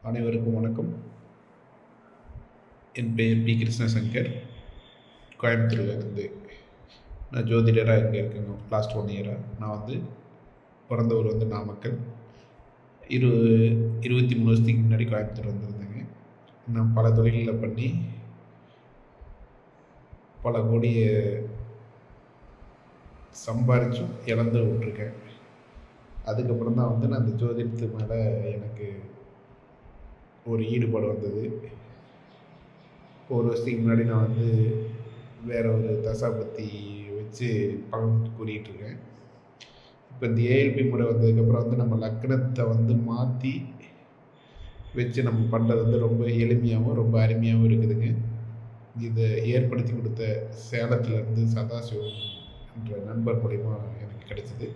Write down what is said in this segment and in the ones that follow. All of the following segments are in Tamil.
அனைவருக்கும் வணக்கம் என் பெயர் பி கிருஷ்ணசங்கர் கோயம்புத்தூர்லேருந்து நான் ஜோதிடராக இங்கே இருக்கேங்க லாஸ்ட் ஒன் இயராக நான் வந்து பிறந்த ஊர் வந்து நாமக்கல் இரு இருபத்தி மூணு வருஷத்துக்கு முன்னாடி கோயம்புத்தூர் வந்திருந்தேங்க நான் பல தொழில்களை பண்ணி பல கோடியை சம்பாரிச்சும் இழந்து விட்ருக்கேன் அதுக்கப்புறம் தான் வந்து நான் இந்த ஜோதிடத்து மேலே எனக்கு ஒரு ஈடுபாடு வந்தது ஒரு வருஷத்துக்கு முன்னாடி நான் வந்து வேற ஒரு தசாபத்தி வச்சு பலன் கூறிகிட்டு இருக்கேன் இப்போ இந்த ஏஎல்பி முறை வந்ததுக்கப்புறம் வந்து நம்ம லக்னத்தை வந்து மாற்றி வச்சு நம்ம பண்ணுறது வந்து ரொம்ப எளிமையாகவும் ரொம்ப அருமையாகவும் இருக்குதுங்க இதை ஏற்படுத்தி கொடுத்த சேலத்துலேருந்து சதாசிவம் என்ற நண்பர் மூலிமா எனக்கு கிடைச்சிது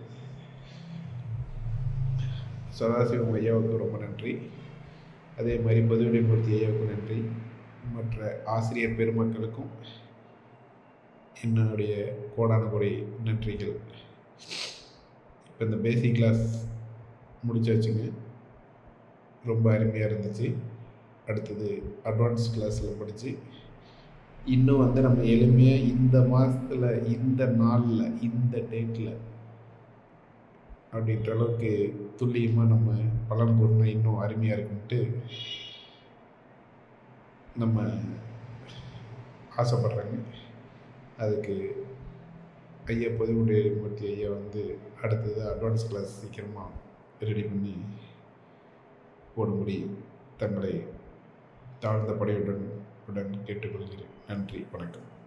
சதாசிவம் ஐயாவுக்கு ரொம்ப நன்றி அதே மாதிரி பதுவிடைமூர்த்தி ஐயாவுக்கு நன்றி மற்ற ஆசிரியர் பெருமக்களுக்கும் என்னுடைய கோடான கோடி நன்றிகள் இப்போ இந்த பேசிக் கிளாஸ் முடிச்சாச்சுங்க ரொம்ப அருமையாக இருந்துச்சு அடுத்தது அட்வான்ஸ் கிளாஸில் படித்து இன்னும் வந்து நம்ம எளிமையாக இந்த மாதத்தில் இந்த நாளில் இந்த டேட்டில் அப்படின்ற அளவுக்கு துல்லியமாக நம்ம பலன் கூறினா இன்னும் அருமையாக இருக்குன்ட்டு நம்ம ஆசைப்பட்றாங்க அதுக்கு ஐயா பொதுவுடைய மூர்த்தி ஐயா வந்து அடுத்தது அட்வான்ஸ் கிளாஸ் சீக்கிரமாக ரெடி பண்ணி போடும்படி தங்களை தாழ்ந்த படையுடன் உடன் கேட்டுக்கொள்கிறேன் நன்றி வணக்கம்